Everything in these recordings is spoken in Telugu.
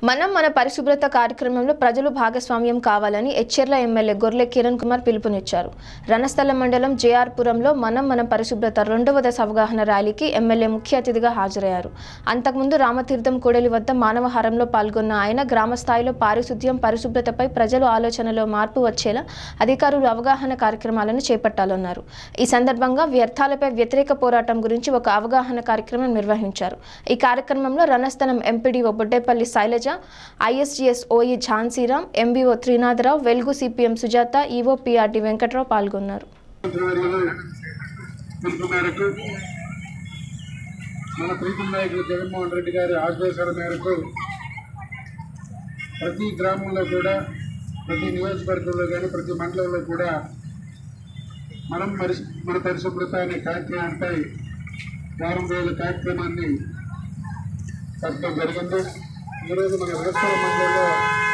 మనం మన పరిశుభ్రత కార్యక్రమంలో ప్రజలు భాగస్వామ్యం కావాలని ఎచ్చెర్ల ఎమ్మెల్యే గొర్లె కిరణ్ కుమార్ పిలుపునిచ్చారు రణస్థల మండలం జేఆర్పురంలో మనం మన పరిశుభ్రత రెండవ దశ అవగాహన ర్యాలీకి ఎమ్మెల్యే ముఖ్య అతిథిగా హాజరయ్యారు అంతకుముందు రామతీర్థం కూడలి వద్ద మానవహారంలో పాల్గొన్న ఆయన గ్రామ స్థాయిలో పారిశుద్ధ్యం పరిశుభ్రతపై ప్రజలు ఆలోచనలో మార్పు వచ్చేలా అధికారులు అవగాహన కార్యక్రమాలను చేపట్టాలన్నారు ఈ సందర్భంగా వ్యర్థాలపై వ్యతిరేక పోరాటం గురించి ఒక అవగాహన కార్యక్రమం నిర్వహించారు ఈ కార్యక్రమంలో Ranasthalam MPDO Boddepalli Sailaja ISGS OE Jhansiram MBO Trinatharao Velugu CPM Sujatha EO PRD Venkatrao పాల్గొన్నారు మంత్రివర్యులు పిలుపు మేరకు మన ప్రీతం నాయకులు జగన్మోహన్ రెడ్డి గారి ఆదేశాల మేరకు ప్రతి గ్రామంలో కూడా ప్రతి నియోజకవర్గంలో కానీ ప్రతి మండలంలో కూడా మనం మరి మన పరిశుభ్రత అనే కార్యక్రమంపై వారం రోజుల కార్యక్రమాన్ని పెట్టడం జరిగింది ఈరోజు మన వ్యవసాయ మండలంలో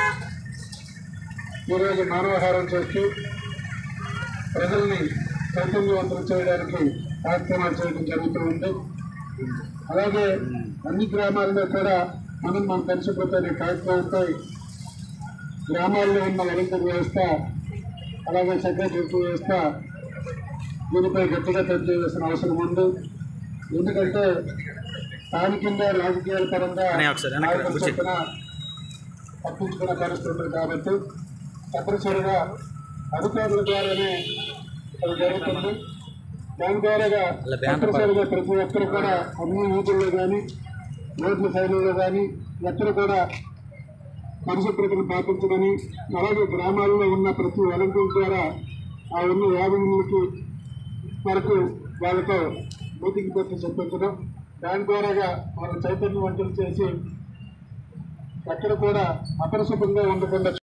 ఈరోజు మానవహారం చేస్తూ ప్రజల్ని చైతన్యవంతం చేయడానికి కార్యక్రమాలు చేయడం జరుగుతూ ఉంది అలాగే అన్ని గ్రామాల్లో కూడా మనం మన పరిశుభ్రత అనే కార్యక్రమంపై గ్రామాల్లో ఉన్న వాలంటీర్ వ్యవస్థ అలాగే సెక్రటరీ వ్యవస్థ దీనిపై గట్టిగా పనిచేయాల్సిన అవసరం ఉంది ఎందుకంటే స్థానికంగా రాజకీయాల పరంగా అనే ఒకసారి వెనక్కి రా, నాయకుల కూర్చో. చొప్పున తప్పించుకునే పరిస్థితి ఉంది కాబట్టి తప్పనిసరిగా అధికారుల ద్వారానే అది జరుగుతుంది దాని ద్వారాగా అలా బ్యానర్ తప్పనిసరిగా ప్రతి ఒక్కరు కూడా అన్ని వీధుల్లో కానీ రోడ్ల సైడ్లలో కానీ ఎక్కడ కూడా పరిశుభ్రతను పాటించమని అలాగే గ్రామాల్లో ఉన్న ప్రతి వాలంటీర్ ద్వారా ఆ ఉన్న యాభై మందికి వరకు వాళ్ళతో మీటింగ్ పెట్టి చెప్పించడం దాని ద్వారాగా వాళ్ళ చైతన్యవంతులు చేసి ఎక్కడ కూడా అపరిశుభ్రంగా ఉండకుండా